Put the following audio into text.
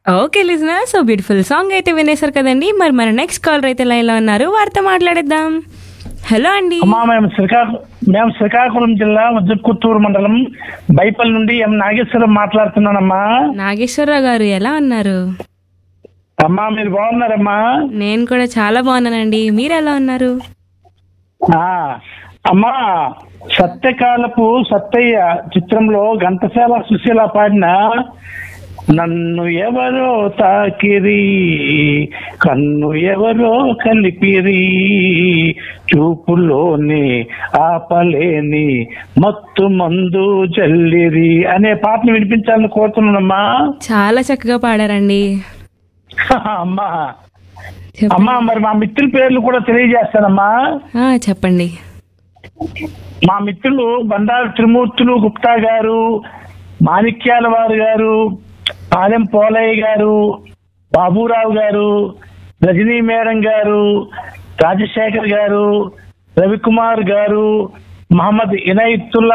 Okay listener so beautiful song అయితే వినేశారు కదండి మరి మన నెక్స్ట్ కాలర్ అయితే లైన్లో ఉన్నారు వారితో మాట్లాడేద్దాం హలో అండి అమ్మా మేము శ్రీకాకుళం మేము శ్రీకాకుళం జిల్లా ముద్దుకుత్తూరు మండలం బైపల్ నుండి ఎం నాగేశ్వరం మాట్లాడుతున్నానమ్మా నాగేశ్వరరావు గారు ఎలా ఉన్నారు అమ్మా మీరు బాగున్నారమ్మా నేను కూడా చాలా బాగున్నానండి మీరు ఎలా ఉన్నారు ఆ, అమ్మా సత్యకాలపు సత్తయ్య చిత్రంలో ఘంటసాల సుశీల పాడిన నన్ను ఎవరో తాకిరి కన్ను ఎవరో కలిపిరి చూపులోని ఆపలేని మత్తు మందు జల్లిరి అనే పాటను వినిపించాలని కోరుతున్నానమ్మా చాలా చక్కగా పాడారండి అమ్మా చెప్పండి. అమ్మా మరి మా మిత్రుల పేర్లు కూడా తెలియజేస్తానమ్మా ఆ, చెప్పండి మా మిత్రులు బండారు త్రిమూర్తులు గుప్తా గారు మాణిక్యాల వారు గారు పాలెం పోలయ్య గారు బాబురావు గారు రజనీ మేడం గారు రాజశేఖర్ గారు రవికుమార్ గారు మహమ్మద్ ఇనయతుల్లా